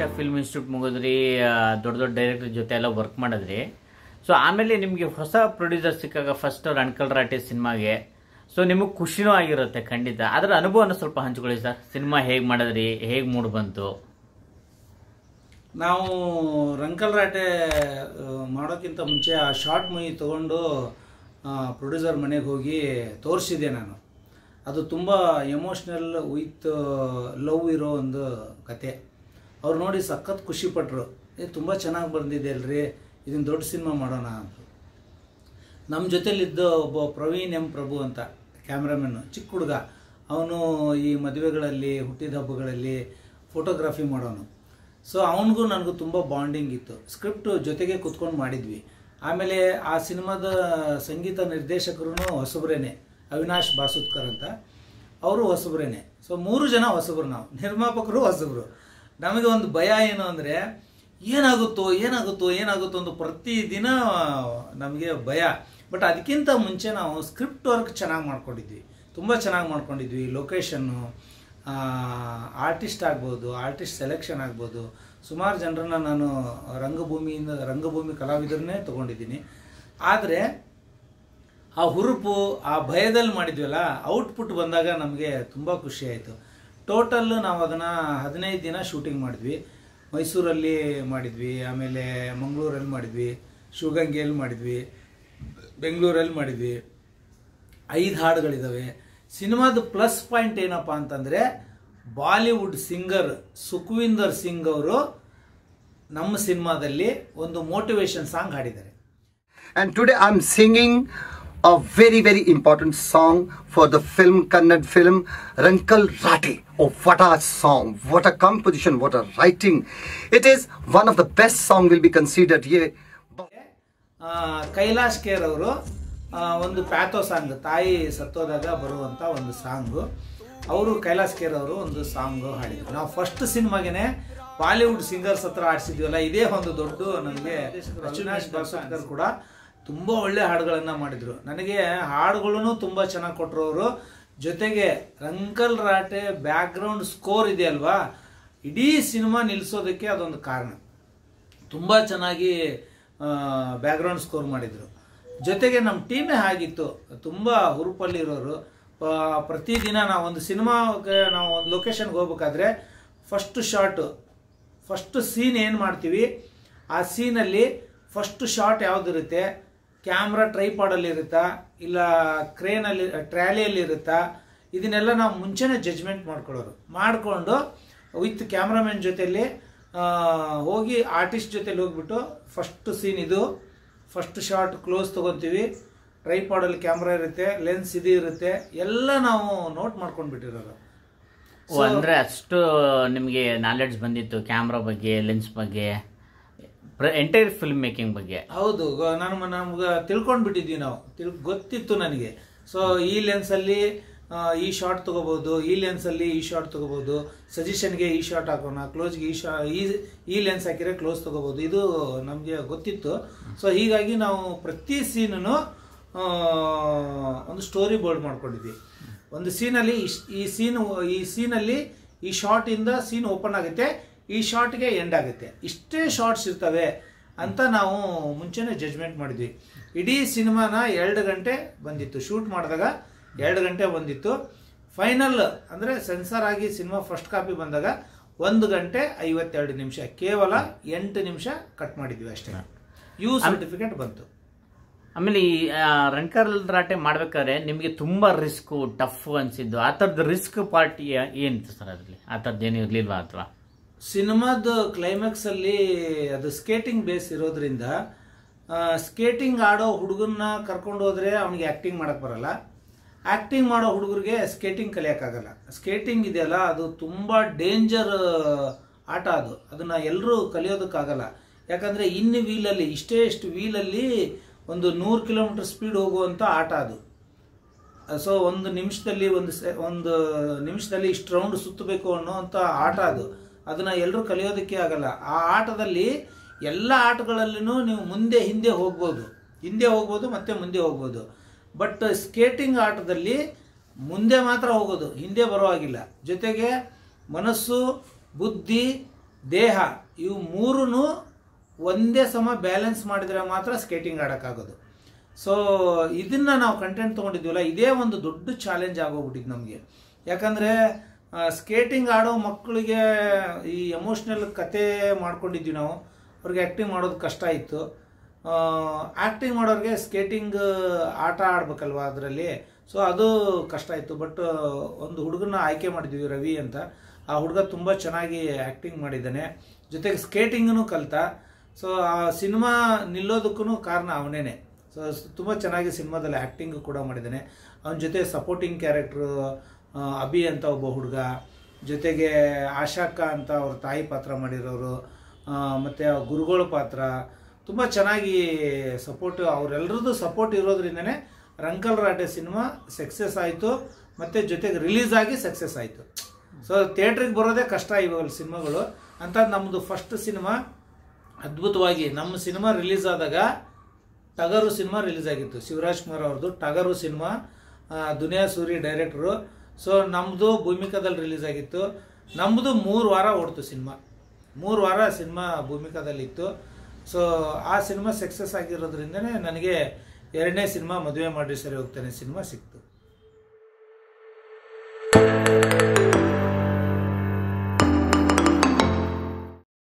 Film institute ಮುಗಿದ್ರಿ ಆ, ದೊಡ್ಡ ದೊಡ್ಡ ಡೈರೆಕ್ಟರ್ ಜೊತೆ ಎಲ್ಲ ವರ್ಕ್ ಮಾಡಿದ್ರಿ ಸೊ ಆಮೇಲೆ ನಿಮಗೆ ಹೊಸ ಪ್ರೊಡ್ಯೂಸರ್ ಸಿಕ್ಕಾಗ ಫಸ್ಟ್ ರಣಕಲ್ ರಾಟೆ ಸಿನಿಮಾಗೆ ಸೊ ನಿಮಗೆ ಖುಷಿನೂ ಆಗಿರುತ್ತೆ ಖಂಡಿತ ಅದರ ಅನುಭವನ ಸ್ವಲ್ಪ ಹಂಚ್ಕೊಳ್ಳಿ ಸರ್ ಸಿನಿಮಾ ಹೇಗೆ ಮಾಡಿದ್ರಿ ಹೇಗೆ ಮೂಡ್ ಬಂತು ನಾವು ರಂಕಲ್ ರಾಟೆ ಆ, ಮಾಡೋಕ್ಕಿಂತ ಮುಂಚೆ ಆ ಶಾರ್ಟ್ ಮೂವಿ ತೊಗೊಂಡು ಪ್ರೊಡ್ಯೂಸರ್ ಮನೆಗೆ ಹೋಗಿ ತೋರಿಸಿದೆ ನಾನು ಅದು ತುಂಬ ಎಮೋಷ್ನಲ್ ವಿತ್ ಲವ್ ಇರೋ ಒಂದು ಕತೆ ಅವ್ರು ನೋಡಿ ಸಖತ್ ಖುಷಿಪಟ್ಟರು ಏ ತುಂಬ ಚೆನ್ನಾಗಿ ಬಂದಿದೆ ಅಲ್ರಿ ಇದನ್ನು ದೊಡ್ಡ ಸಿನಿಮಾ ಮಾಡೋಣ ಅಂತ ನಮ್ಮ ಜೊತೆಲಿದ್ದ ಒಬ್ಬ ಪ್ರವೀಣ್ ಎಂ ಪ್ರಭು ಅಂತ ಕ್ಯಾಮ್ರಾಮನ್ನು ಚಿಕ್ಕ ಹುಡುಗ ಅವನು ಈ ಮದುವೆಗಳಲ್ಲಿ ಹುಟ್ಟಿದ ಹಬ್ಬಗಳಲ್ಲಿ ಫೋಟೋಗ್ರಫಿ ಮಾಡೋನು ಸೊ ಅವನಿಗೂ ನನಗೂ ತುಂಬ ಬಾಂಡಿಂಗ್ ಇತ್ತು ಸ್ಕ್ರಿಪ್ಟ್ ಜೊತೆಗೆ ಕುತ್ಕೊಂಡು ಮಾಡಿದ್ವಿ ಆಮೇಲೆ ಆ ಸಿನಿಮಾದ ಸಂಗೀತ ನಿರ್ದೇಶಕರು ಹೊಸಬ್ರೇನೆ ಅವಿನಾಶ್ ಬಾಸುತ್ಕರ್ ಅಂತ ಅವರು ಹೊಸಬ್ರೇನೆ ಸೊ ಮೂರು ಜನ ಹೊಸಬ್ರು ನಾವು ನಿರ್ಮಾಪಕರು ಹೊಸಬ್ರು ನಮಗೆ ಒಂದು ಭಯ ಏನು ಅಂದರೆ ಏನಾಗುತ್ತೋ ಏನಾಗುತ್ತೋ ಏನಾಗುತ್ತೋ ಅಂತ ಪ್ರತಿದಿನ ನಮಗೆ ಭಯ ಬಟ್ ಅದಕ್ಕಿಂತ ಮುಂಚೆ ನಾವು ಸ್ಕ್ರಿಪ್ಟ್ ವರ್ಕ್ ಚೆನ್ನಾಗಿ ಮಾಡ್ಕೊಂಡಿದ್ವಿ ತುಂಬ ಚೆನ್ನಾಗಿ ಮಾಡ್ಕೊಂಡಿದ್ವಿ ಲೊಕೇಶನ್ನು ಆರ್ಟಿಸ್ಟ್ ಆಗ್ಬೋದು ಆರ್ಟಿಸ್ಟ್ ಸೆಲೆಕ್ಷನ್ ಆಗ್ಬೋದು ಸುಮಾರು ಜನರನ್ನ ನಾನು ರಂಗಭೂಮಿಯಿಂದ ರಂಗಭೂಮಿ ಕಲಾವಿದರನ್ನೇ ತೊಗೊಂಡಿದ್ದೀನಿ ಆದರೆ ಆ ಹುರುಪು ಆ ಭಯದಲ್ಲಿ ಮಾಡಿದ್ವಲ್ಲ ಔಟ್ಪುಟ್ ಬಂದಾಗ ನಮಗೆ ತುಂಬ ಖುಷಿ ಆಯಿತು ಟೋಟಲ್ ನಾವು ಅದನ್ನು ಹದಿನೈದು ದಿನ ಶೂಟಿಂಗ್ ಮಾಡಿದ್ವಿ ಮೈಸೂರಲ್ಲಿ ಮಾಡಿದ್ವಿ ಆಮೇಲೆ ಮಂಗಳೂರಲ್ಲಿ ಮಾಡಿದ್ವಿ ಶಿವಗಂಗೆಯಲ್ಲಿ ಮಾಡಿದ್ವಿ ಬೆಂಗಳೂರಲ್ಲಿ ಮಾಡಿದ್ವಿ ಐದು ಹಾಡುಗಳಿದ್ದಾವೆ ಸಿನಿಮಾದ ಪ್ಲಸ್ ಪಾಯಿಂಟ್ ಏನಪ್ಪ ಅಂತಂದರೆ ಬಾಲಿವುಡ್ ಸಿಂಗರ್ ಸುಖವಿಂದರ್ ಸಿಂಗ್ ಅವರು ನಮ್ಮ ಸಿನಿಮಾದಲ್ಲಿ ಒಂದು ಮೋಟಿವೇಶನ್ ಸಾಂಗ್ ಹಾಡಿದ್ದಾರೆ And today I'm singing a very, very important song for the film, Kannad film, Rankal Rati. Oh, what a song, what a composition, what a writing. It is one of the best song will be considered here. ಆ, Kailash care ಅವರು ಆ, ಒಂದು ಪ್ಯಾಥೋ song ತಾಯಿ ಸತ್ತೋದಾಗ ಬರುವಂತ ಒಂದು song ಅವರು Kailash care ಅವರು ಒಂದು ಸಾಂಗ್ ಹಾಡಿದ್ರು ನಾವು ಫಸ್ಟ್ ಸಿನಿಮಾಗೆನೆ ಬಾಲಿವುಡ್ ಸಿಂಗರ್ಸ್ ಹತ್ರ ಆಡಿಸಿದ್ವಲ್ಲ ಇದೇ ಒಂದು ದೊಡ್ಡ ನನಗೆ ಅವಿನಾಶ್ ಬಾಸುಕರ್ ಕೂಡ ತುಂಬಾ ಒಳ್ಳೆ ಹಾಡುಗಳನ್ನ ಮಾಡಿದ್ರು ನನಗೆ ಹಾಡುಗಳನ್ನು ತುಂಬಾ ಚೆನ್ನಾಗಿ ಕೊಟ್ಟರು ಅವರು ಜೊತೆಗೆ Rankal Raate background score ಇದೆಯಲ್ವಾ ಇಡೀ ಸಿನಿಮಾ ನಿಲ್ಲಿಸೋದಕ್ಕೆ ಅದೊಂದು ಕಾರಣ ತುಂಬ ಚೆನ್ನಾಗಿ ಬ್ಯಾಕ್ಗ್ರೌಂಡ್ ಸ್ಕೋರ್ ಮಾಡಿದರು ಜೊತೆಗೆ ನಮ್ಮ ಟೀಮೇ ಆಗಿತ್ತು ತುಂಬ ಹುರುಪಲ್ಲಿರೋರು ಪ- ಪ್ರತಿದಿನ ನಾವು ಒಂದು ಸಿನಿಮಾಗೆ ನಾವು ಒಂದು ಲೊಕೇಶನ್ಗೆ ಹೋಗ್ಬೇಕಾದ್ರೆ ಫಸ್ಟ್ ಶಾರ್ಟು ಫಸ್ಟ್ ಸೀನ್ ಏನು ಮಾಡ್ತೀವಿ ಆ ಸೀನಲ್ಲಿ ಫಸ್ಟ್ ಶಾಟ್ ಯಾವುದಿರುತ್ತೆ ಕ್ಯಾಮ್ರಾ ಟ್ರೈಪಾಡಲ್ಲಿ ಇರುತ್ತಾ ಇಲ್ಲ ಕ್ರೇನಲ್ಲಿ ಟ್ರ್ಯಾಲಿಯಲ್ಲಿ ಇರುತ್ತಾ ಇದನ್ನೆಲ್ಲ ನಾವು ಮುಂಚೆನೇ ಜಜ್ಮೆಂಟ್ ಮಾಡ್ಕೊಳ್ಳೋರು ಮಾಡಿಕೊಂಡು ವಿತ್ ಕ್ಯಾಮ್ರಾಮನ್ ಜೊತೆಲಿ ಆ, ಹೋಗಿ ಆರ್ಟಿಸ್ಟ್ ಜೊತೆಲಿ ಹೋಗ್ಬಿಟ್ಟು ಫಸ್ಟ್ ಸೀನ್ ಇದು ಫಸ್ಟ್ ಶಾಟ್ ಕ್ಲೋಸ್ ತೊಗೊತೀವಿ ಟ್ರೈಪಾಡಲ್ಲಿ ಕ್ಯಾಮ್ರಾ ಇರುತ್ತೆ ಲೆನ್ಸ್ ಇದು ಇರುತ್ತೆ ಎಲ್ಲ ನಾವು ನೋಟ್ ಮಾಡ್ಕೊಂಡು ಬಿಟ್ಟಿರೋದು ಓ ಅಂದ್ರೆ ಅಷ್ಟು ನಿಮಗೆ ನಾಲೆಡ್ಜ್ ಬಂದಿತ್ತು ಕ್ಯಾಮ್ರಾ ಬಗ್ಗೆ ಲೆನ್ಸ್ ಬಗ್ಗೆ ಎಂಟೈರ್ ಫಿಲ್ಮ್ ಮೇಕಿಂಗ್ ಬಗ್ಗೆ ಹೌದು ಗ- ನಾನು ಮ- ನಮ್ಗೆ ತಿಳ್ಕೊಂಡು ಬಿಟ್ಟಿದ್ವಿ ನಾವು ತಿಳ್ ಗೊತ್ತಿತ್ತು ನನಗೆ ಸೊ ಈ ಲೆನ್ಸಲ್ಲಿ ಈ ಶಾರ್ಟ್ ತಗೋಬಹುದು ಈ ಲೆನ್ಸಲ್ಲಿ ಈ ಶಾರ್ಟ್ ತಗೋಬಹುದು ಸಜೆಷನ್ಗೆ ಈ ಶಾರ್ಟ್ ಹಾಕೋಣ ಕ್ಲೋಸ್ಗೆ ಈ ಶಾ ಈ ಈ ಲೆನ್ಸ್ ಹಾಕಿದ್ರೆ ಕ್ಲೋಸ್ ತಗೋಬಹುದು ಇದು ನಮಗೆ ಗೊತ್ತಿತ್ತು ಸೊ ಹೀಗಾಗಿ ನಾವು ಪ್ರತಿ ಸೀನನ್ನು ಒಂದು ಸ್ಟೋರಿ ಬೋರ್ಡ್ ಮಾಡ್ಕೊಂಡಿದ್ವಿ ಒಂದು ಸೀನಲ್ಲಿ ಈ ಸೀನ್ ಈ ಸೀನಲ್ಲಿ ಈ ಶಾರ್ಟ್ ಇಂದ ಸೀನ್ ಓಪನ್ ಆಗುತ್ತೆ ಈ ಶಾರ್ಟ್ಗೆ ಎಂಡ್ ಆಗುತ್ತೆ ಇಷ್ಟೇ ಶಾರ್ಟ್ಸ್ ಇರ್ತವೆ ಅಂತ ನಾವು ಮುಂಚೆನೆ ಜಜ್ಮೆಂಟ್ ಮಾಡಿದ್ವಿ ಇಡೀ ಸಿನಿಮಾನ ಎರಡು ಗಂಟೆ ಬಂದಿತ್ತು ಶೂಟ್ ಮಾಡಿದಾಗ ಎರಡು ಗಂಟೆ ಬಂದಿತ್ತು ಫೈನಲ್ ಅಂದರೆ ಸೆನ್ಸರ್ ಆಗಿ ಸಿನಿಮಾ ಫಸ್ಟ್ ಕಾಪಿ ಬಂದಾಗ ಒಂದು ಗಂಟೆ ಐವತ್ತೆರಡು ನಿಮಿಷ ಕೇವಲ ಎಂಟು ನಿಮಿಷ ಕಟ್ ಮಾಡಿದ್ವಿ ಅಷ್ಟೇ ಯು ಸರ್ಟಿಫಿಕೇಟ್ ಬಂತು ಆಮೇಲೆ ಈ ಆ, ರಣಕಲ್ ರಾಟೆ ಮಾಡ್ಬೇಕಾದ್ರೆ ನಿಮಗೆ ತುಂಬಾ ರಿಸ್ಕ್ ಟಫ್ ಅನ್ಸಿದ್ದು ಆ ಥರದ್ದು ರಿಸ್ಕ್ ಪಾರ್ಟ್ ಏನಿತ್ತು ಸರ್ ಅದರಲ್ಲಿ ಆ ಥರದ್ದು ಏನು ಇರ್ಲಿಲ್ವಾ ಅಥವಾ ಸಿನಿಮಾದ ಕ್ಲೈಮ್ಯಾಕ್ಸ್ ಅಲ್ಲಿ ಅದು ಸ್ಕೇಟಿಂಗ್ ಬೇಸ್ ಇರೋದ್ರಿಂದ ಸ್ಕೇಟಿಂಗ್ ಆಡೋ ಹುಡುಗನ್ನ ಕರ್ಕೊಂಡು ಹೋದ್ರೆ ಅವನಿಗೆ ಆಕ್ಟಿಂಗ್ ಮಾಡಕ್ ಬರಲ್ಲ ಆಕ್ಟಿಂಗ್ ಮಾಡೋ ಹುಡುಗರಿಗೆ ಸ್ಕೇಟಿಂಗ್ ಕಲಿಯಕ್ಕಾಗಲ್ಲ ಸ್ಕೇಟಿಂಗ್ ಇದೆಯಲ್ಲ ಅದು ತುಂಬಾ ಡೇಂಜರ್ ಆಟ ಅದು ಅದನ್ನ ಎಲ್ಲರೂ ಕಲಿಯೋದಕ್ಕಾಗಲ್ಲ ಯಾಕಂದ್ರೆ ಇನ್ನು ವೀಲಲ್ಲಿ ಇಷ್ಟೇ ಇಷ್ಟು ವೀಲಲ್ಲಿ ಒಂದು ನೂರು ಕಿಲೋಮೀಟರ್ ಸ್ಪೀಡ್ ಹೋಗುವಂತ ಆಟ ಅದು ಸೊ ಒಂದು ನಿಮಿಷದಲ್ಲಿ ಒಂದು ಸೆ- ಒಂದು ನಿಮಿಷದಲ್ಲಿ ಇಷ್ಟು ರೌಂಡ್ ಸುತ್ತಬೇಕು ಅನ್ನೋಂಥ ಆಟ ಅದು ಅದನ್ನ ಎಲ್ಲರೂ ಕಲಿಯೋದಕ್ಕೆ ಆಗಲ್ಲ ಆ ಆಟದಲ್ಲಿ ಎಲ್ಲ ಆಟಗಳಲ್ಲೂ ನೀವು ಮುಂದೆ ಹಿಂದೆ ಹೋಗ್ಬೋದು ಹಿಂದೆ ಹೋಗ್ಬೋದು ಮತ್ತೆ ಮುಂದೆ ಹೋಗ್ಬೋದು ಬಟ್ ಸ್ಕೇಟಿಂಗ್ ಆಟದಲ್ಲಿ ಮುಂದೆ ಮಾತ್ರ ಹೋಗೋದು ಹಿಂದೆ ಬರೋ ಹಾಗಿಲ್ಲ ಜೊತೆಗೆ ಮನಸ್ಸು ಬುದ್ಧಿ ದೇಹ ಇವು ಮೂರೂ ಒಂದೇ ಸಮ ಬ್ಯಾಲೆನ್ಸ್ ಮಾಡಿದರೆ ಮಾತ್ರ ಸ್ಕೇಟಿಂಗ್ ಆಡೋಕ್ಕಾಗೋದು ಸೊ ಇದನ್ನ ನಾವು ಕಂಟೆಂಟ್ ತೊಗೊಂಡಿದ್ವಲ್ಲ ಇದೇ ಒಂದು ದೊಡ್ಡ ಚಾಲೆಂಜ್ ಆಗೋಗ್ಬಿಟ್ಟಿದ್ದು ನಮಗೆ ಯಾಕಂದರೆ ಸ್ಕೇಟಿಂಗ್ ಆಡೋ ಮಕ್ಕಳಿಗೆ ಈ ಎಮೋಷ್ನಲ್ ಕತೆ ಮಾಡ್ಕೊಂಡಿದ್ವಿ ನಾವು ಅವ್ರಿಗೆ ಆ್ಯಕ್ಟಿಂಗ್ ಮಾಡೋದು ಕಷ್ಟ ಇತ್ತು ಆ್ಯಕ್ಟಿಂಗ್ ಮಾಡೋರಿಗೆ ಸ್ಕೇಟಿಂಗ್ ಆಟ ಆಡ್ಬೇಕಲ್ವ ಅದರಲ್ಲಿ ಸೊ ಅದು ಕಷ್ಟ ಇತ್ತು ಬಟ್ ಒಂದು ಹುಡುಗನ ಆಯ್ಕೆ ಮಾಡಿದ್ವಿ ರವಿ ಅಂತ ಆ ಹುಡುಗ ತುಂಬ ಚೆನ್ನಾಗಿ ಆ್ಯಕ್ಟಿಂಗ್ ಮಾಡಿದ್ದಾನೆ ಜೊತೆಗೆ ಸ್ಕೇಟಿಂಗನ್ನು ಕಲಿತ ಸೊ ಆ ಸಿನಿಮಾ ನಿಲ್ಲೋದಕ್ಕೂ ಕಾರಣ ಅವನೇನೆ ಸೊ ತುಂಬ ಚೆನ್ನಾಗಿ ಸಿನಿಮಾದಲ್ಲಿ ಆ್ಯಕ್ಟಿಂಗ್ ಕೂಡ ಮಾಡಿದ್ದಾನೆ ಅವನ ಜೊತೆ ಸಪೋರ್ಟಿಂಗ್ ಕ್ಯಾರೆಕ್ಟ್ರು ಅಭಿ ಅಂತ ಒಬ್ಬ ಹುಡುಗ ಜೊತೆಗೆ ಆಶಾಕ ಅಂತ ಅವ್ರ ತಾಯಿ ಪಾತ್ರ ಮಾಡಿರೋರು ಆ, ಮತ್ತೆ ಆ ಗುರುಗಳ ಪಾತ್ರ ತುಂಬ ಚೆನ್ನಾಗಿ ಸಪೋರ್ಟ್ ಅವರೆಲ್ಲರದ್ದು ಸಪೋರ್ಟ್ ಇರೋದ್ರಿಂದನೇ ರಂಕಲ್ ರಾಟೆ ಸಿನಿಮಾ ಸಕ್ಸಸ್ ಆಯಿತು ಮತ್ತು ಜೊತೆಗೆ ರಿಲೀಸ್ ಆಗಿ ಸಕ್ಸಸ್ ಆಯಿತು ಸೊ ಥಿಯೇಟ್ರಿಗೆ ಬರೋದೇ ಕಷ್ಟ ಇವಾಗ ಸಿನಿಮಾಗಳು ಅಂತ ನಮ್ಮದು ಫಸ್ಟ್ ಸಿನಿಮಾ ಅದ್ಭುತವಾಗಿ ನಮ್ಮ ಸಿನಿಮಾ ರಿಲೀಸ್ ಆದಾಗ ಟಗರು ಸಿನಿಮಾ ರಿಲೀಸ್ ಆಗಿತ್ತು ಶಿವರಾಜ್ ಕುಮಾರ್ ಅವ್ರದ್ದು ಟಗರು ಸಿನಿಮಾ ಆ, ದುನಿಯಾ ಸೂರಿ ಡೈರೆಕ್ಟ್ರು ಸೊ ನಮ್ಮದು ಭೂಮಿಕಾದಲ್ಲಿ ರಿಲೀಸ್ ಆಗಿತ್ತು ನಮ್ಮದು ಮೂರು ವಾರ ಓಡ್ತು ಸಿನಿಮಾ ಮೂರು ವಾರ ಸಿನಿಮಾ ಭೂಮಿಕಾದಲ್ಲಿ ಇತ್ತು ಸೊ ಆ ಸಿನಿಮಾ ಸಕ್ಸಸ್ ಆಗಿರೋದ್ರಿಂದನೇ ನನಗೆ ಎರಡನೇ ಸಿನಿಮಾ ಮದುವೆ ಮಾಡಿ ಸರಿ ಹೋಗ್ತಾನೆ ಸಿನಿಮಾ ಸಿಕ್ತು